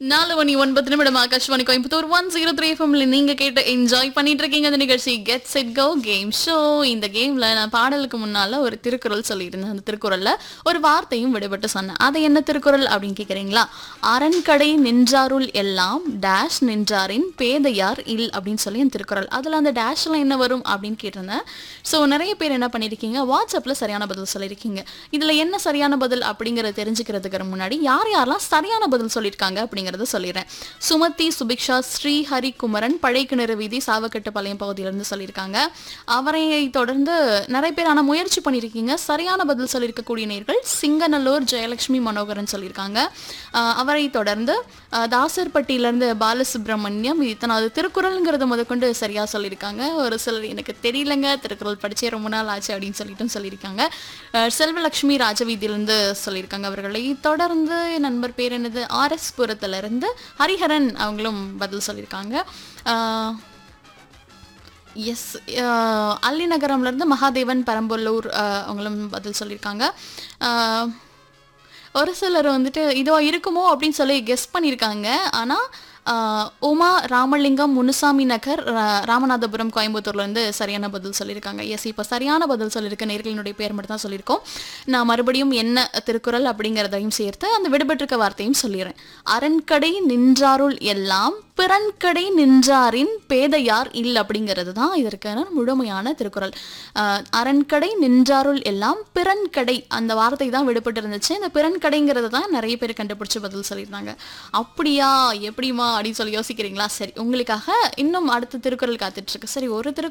நாலு மணி ஒன்பது நிமிடம் Akashvani Coimbatore one zero three எஃப்எம்ல நீங்க கேட்டு என்ஜாய் பண்ணிட்டு இருக்கீங்க அந்த நிகழ்ச்சி get set go game show இந்த கேம்ல நான் பாடலுக்கு முன்னால ஒரு திருக்குறள் சொல்லியிருந்தேன் அந்த திருக்குறள்ல ஒரு வார்த்தையும் விடுபட்டு சொன்னேன் அது என்ன திருக்குறள் அப்படின்னு கேக்குறீங்களா அரண்கடை நின்றாருள் எல்லாம் டேஷ் நின்றாரின் பேதையார் இல் அப்படின்னு சொல்லி அந்த திருக்குறள் அதுல அந்த டேஷ்ல என்ன வரும் அப்படின்னு கேட்டிருந்தேன் ஸோ நிறைய பேர் என்ன பண்ணியிருக்கீங்க வாட்ஸ்அப்ல சரியான பதில் சொல்லியிருக்கீங்க இதுல என்ன சரியான பதில் அப்படிங்கறத தெரிஞ்சுக்கிறதுக்கு முன்னாடி யார் யாரெல்லாம் சரியான பதில் சொல்லியிருக்காங்க அப்படிங்கறத சொல்லிடுறேன் சுமதி சுபிக்ஷா ஸ்ரீ ஹரி குமரன் பழைக்கிணறு வீதி சாவக்கட்டுப்பாளையம் பகுதியிலிருந்து சொல்லியிருக்காங்க அவரை தொடர்ந்து நிறைய பேர் ஆனால் முயற்சி பண்ணியிருக்கீங்க சரியான பதில் சொல்லியிருக்கக்கூடிய நேர்கள் சிங்கநல்லூர் ஜெயலட்சுமி மனோகரன் சொல்லியிருக்காங்க ஆஹ் அவரை தொடர்ந்து ஆஹ் தாசர்பட்டியிலேருந்து பாலசுப்ரமணியம் இத்தனாவது திருக்குறள்ங்கிறது முதற்கொண்டு சரியாக சொல்லியிருக்காங்க ஒரு சிலர் எனக்கு தெரியலங்க திருக்குறள் படிச்சே ரொம்ப நாள் ஆச்சு அப்படின்னு சொல்லிட்டும் சொல்லியிருக்காங்க ஆஹ் செல்வலட்சுமி ராஜவீதியிலேருந்து சொல்லியிருக்காங்க அவர்களை தொடர்ந்து என் நண்பர் பேர் என்னது ஆர்எஸ் புரத்துலேருந்து ஹரிஹரன் அவங்களும் பதில் சொல்லியிருக்காங்க ஆஹ் எஸ் அல்லி நகரம்லேருந்து மகாதேவன் பெரம்பலூர் அஹ், அவங்களும் பதில் சொல்லியிருக்காங்க அஹ், ஒரு சிலர் வந்துட்டு இதோ இருக்குமோ அப்படின்னு சொல்லி கெஸ் பண்ணியிருக்காங்க ஆனால் உமா ராமலிங்கம் முனுசாமி நகர் ரா- ராமநாதபுரம் கோயம்புத்தூர்லேருந்து சரியான பதில் சொல்லியிருக்காங்க எஸ் இப்போ சரியான பதில் சொல்லியிருக்க நேர்களினுடைய பேர் மட்டும் தான் சொல்லியிருக்கோம் நான் மறுபடியும் என்ன திருக்குறள் அப்படிங்கிறதையும் சேர்த்து அந்த விடுபட்டிருக்க வார்த்தையும் சொல்லிடுறேன் அரண்கடை நின்றாருள் எல்லாம் பிறன்கடை நின்றாரின் பேதையார் இல் அப்படிங்கிறது தான் இதற்கான முழுமையான திருக்குறள் அஹ், அரண்கடை நின்றாருள் எல்லாம் பிறன்கடை அந்த வார்த்தை தான் விடுபட்டு இருந்துச்சு இந்த பிறன்கடைங்கிறது தான் நிறைய பேர் கண்டுபிடிச்சு பதில் சொல்லியிருந்தாங்க அப்படியா எப்படிமா அப்படின்னு சொல்லி யோசிக்கிறீங்களா சரி உங்களுக்காக இன்னும் அடுத்த திருக்குறள் காத்துட்டு இருக்கு சரி ஒரு திரு